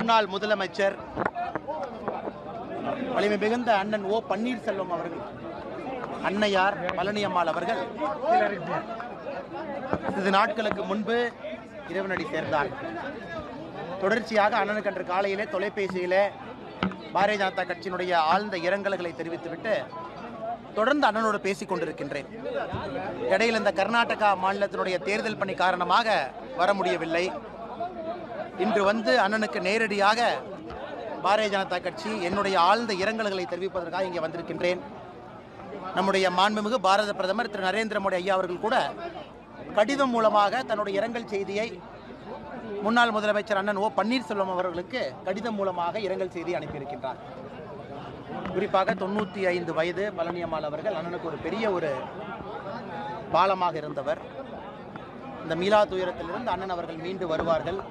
முன்னாள் முதலமைச்சர் வலிமை மிகுந்த அண்ணன் ஓ பன்னீர்செல்வம் அவர்கள் அன்னையார் பழனியம்மாள் அவர்கள் சிறிது நாட்களுக்கு முன்பு இறைவனடி சேர்ந்தார் தொடர்ச்சியாக அண்ணனுக்கு அன்று காலையிலே தொலைபேசியிலே பாரதிய ஜனதா கட்சியினுடைய ஆழ்ந்த இரங்கல்களை தெரிவித்துவிட்டு தொடர்ந்து அண்ணனோடு பேசிக் கொண்டிருக்கின்றேன் இடையில் இந்த கர்நாடகா மாநிலத்தினுடைய தேர்தல் பணி காரணமாக வர முடியவில்லை இன்று வந்து அண்ணனுக்கு நேரடியாக பாரதிய ஜனதா கட்சி என்னுடைய ஆழ்ந்த இரங்கல்களை தெரிவிப்பதற்காக இங்கே வந்திருக்கின்றேன் நம்முடைய மாண்புமிகு பாரத பிரதமர் திரு நரேந்திர மோடி ஐயா அவர்கள் கூட கடிதம் மூலமாக தன்னுடைய இரங்கல் செய்தியை முன்னாள் முதலமைச்சர் அண்ணன் ஓ பன்னீர்செல்வம் அவர்களுக்கு கடிதம் மூலமாக இரங்கல் செய்தி அனுப்பியிருக்கின்றார் குறிப்பாக தொண்ணூற்றி ஐந்து வயது பழனியம்மாள் அவர்கள் அண்ணனுக்கு ஒரு பெரிய ஒரு பாலமாக இருந்தவர் இந்த மீளா துயரத்திலிருந்து அண்ணன் அவர்கள் மீண்டு வருவார்கள்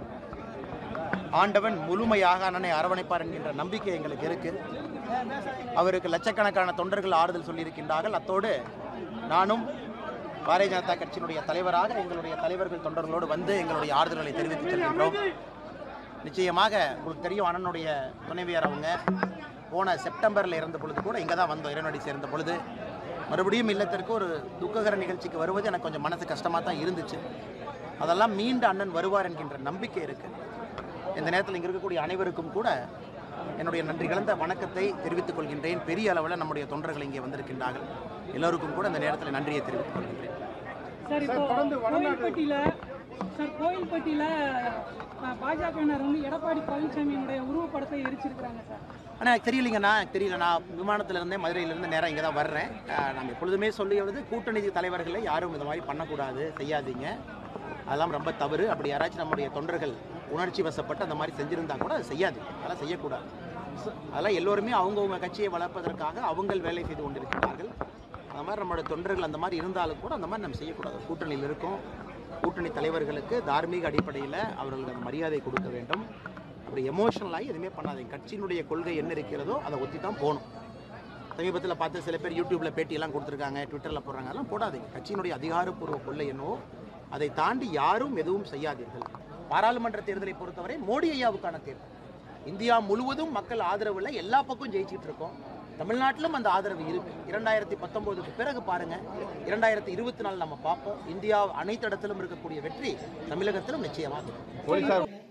ஆண்டவன் முழுமையாக அண்ணனை அரவணைப்பார் என்கின்ற நம்பிக்கை எங்களுக்கு இருக்கு அவருக்கு லட்சக்கணக்கான தொண்டர்கள் ஆறுதல் சொல்லியிருக்கின்றார்கள் அத்தோடு நானும் பாரதிய ஜனதா கட்சியினுடைய தலைவராக எங்களுடைய தலைவர்கள் தொண்டர்களோடு வந்து எங்களுடைய ஆறுதல்களை தெரிவித்து செல்கின்றோம் நிச்சயமாக உங்களுக்கு தெரியும் அண்ணனுடைய துணைவியார் அவங்க போன செப்டம்பரில் இருந்த பொழுது கூட இங்கே தான் வந்தோம் இறைவனடி சேர்ந்த பொழுது மறுபடியும் இல்லத்திற்கு ஒரு துக்ககர நிகழ்ச்சிக்கு வருவது எனக்கு கொஞ்சம் மனசு கஷ்டமாக தான் இருந்துச்சு அதெல்லாம் மீண்டு அண்ணன் வருவார் என்கின்ற நம்பிக்கை இருக்கு இந்த நேரத்தில் இங்கே இருக்கக்கூடிய அனைவருக்கும் கூட என்னுடைய நன்றி கலந்த வணக்கத்தை தெரிவித்துக் கொள்கின்றேன் பெரிய அளவில் நம்முடைய தொண்டர்கள் இங்கே வந்திருக்கின்றார்கள் எல்லோருக்கும் கூட இந்த நேரத்தில் நன்றியை தெரிவித்துக் கொள்கின்றேன் சார் இப்போ கோயில்பட்டியில சார் கோயில்பட்டியில அஹ், பாஜகவினர் வந்து எடப்பாடி பழனிசாமியினுடைய உருவப்படத்தை எரிச்சிருக்கிறாங்க சார் ஆனால் எனக்கு தெரியலைங்கண்ணா எனக்கு தெரியல நான் விமானத்தில் இருந்தே மதுரையிலேருந்து நேராக இங்கே தான் வர்றேன் அஹ், நம்ம எப்பொழுதுமே சொல்லியது கூட்டணி தலைவர்களை யாரும் இந்த மாதிரி பண்ணக்கூடாது செய்யாதீங்க அதெல்லாம் ரொம்ப தவறு அப்படி யாராச்சும் நம்முடைய தொண்டர்கள் உணர்ச்சி வசப்பட்டு அந்த மாதிரி செஞ்சிருந்தா கூட அதை செய்யாது அதெல்லாம் செய்யக்கூடாது அதெல்லாம் எல்லோருமே அவங்கவுங்க கட்சியை வளர்ப்பதற்காக அவங்கள் வேலை செய்து கொண்டிருக்கிறார்கள் அந்த மாதிரி நம்மளோட தொண்டர்கள் அந்த மாதிரி இருந்தாலும் கூட அந்த மாதிரி நம்ம செய்யக்கூடாது கூட்டணியில் இருக்கோம் கூட்டணி தலைவர்களுக்கு தார்மீக அடிப்படையில் அவர்களுக்கு அந்த மரியாதை கொடுக்க வேண்டும் அப்படி எமோஷனலாகி எதுவுமே பண்ணாதீங்க கட்சியினுடைய கொள்கை என்ன இருக்கிறதோ அதை ஒத்தி தான் போகணும் சமீபத்தில் பார்த்து சில பேர் யூடியூப்பில் பேட்டியெல்லாம் கொடுத்துருக்காங்க ட்விட்டரில் போடுறாங்க அதெல்லாம் போடாதீங்க கட்சியினுடைய அதிகாரப்பூர்வ கொள்கை என்னவோ அதை தாண்டி யாரும் எதுவும் செய்யாதீர்கள் பாராளுமன்ற தேர்தலை பொறுத்தவரை மோடி ஐயாவுக்கான தேர்தல் இந்தியா முழுவதும் மக்கள் ஆதரவுல எல்லா பக்கம் ஜெயிச்சிட்டு இருக்கோம் தமிழ்நாட்டிலும் அந்த ஆதரவு இருக்கு இரண்டாயிரத்தி பத்தொன்பதுக்கு பிறகு பாருங்க இரண்டாயிரத்தி இருபத்தி நாலு நம்ம பார்ப்போம் இந்தியா அனைத்து இடத்திலும் இருக்கக்கூடிய வெற்றி தமிழகத்திலும் நிச்சயமாக இருக்கும். போலீசார்